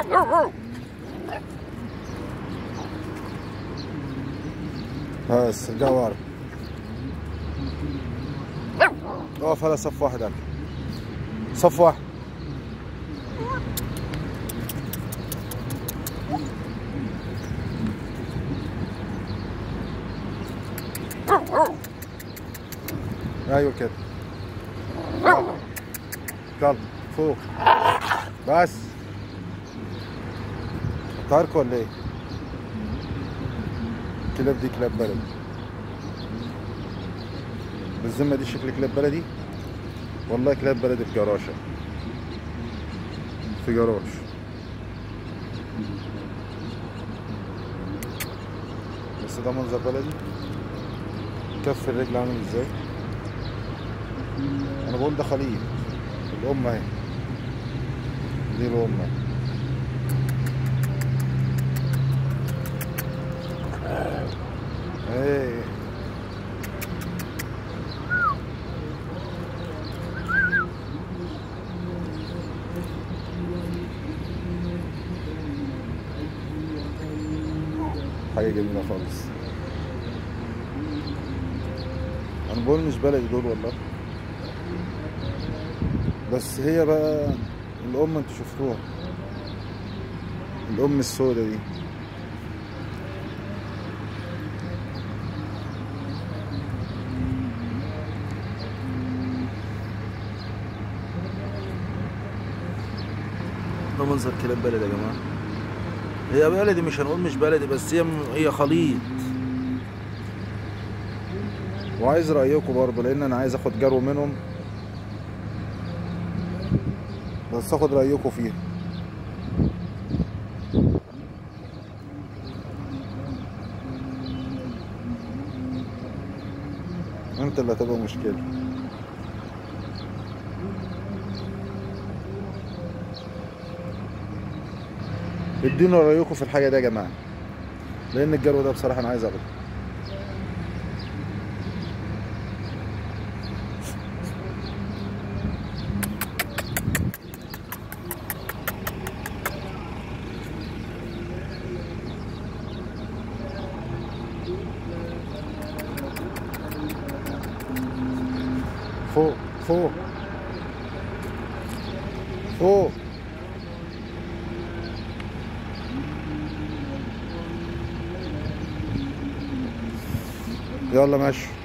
بس ارجعوا ورا اقف على صف واحد انا صف واحد ايوه كده يلا فوق بس طارق ولا ايه؟ الكلاب دي كلاب بلدي بالذمة دي شكل كلاب بلدي والله كلاب بلدي في جراشة في جراج بس ده منظر بلدي كف الرجل عامل ازاي انا بقول ده خليط الام اهي دي الام اهي ايه حاجة جميلة خالص انا بقول مش بلدي دول والله بس هي بقى الام انتوا شفتوها الام السوداء دي ده منظر كلاب بلد يا جماعه هي بلدي مش هنقول مش بلدي بس هي هي خليط وعايز رايكم برضه لان انا عايز اخد جرو منهم بس اخد رايكم فيها انت اللي هتبقى مشكله ادينا رايكم في الحاجه دي يا جماعه لان الجرو ده بصراحه انا عايز اخده فوق فوق فوق يلا ماشي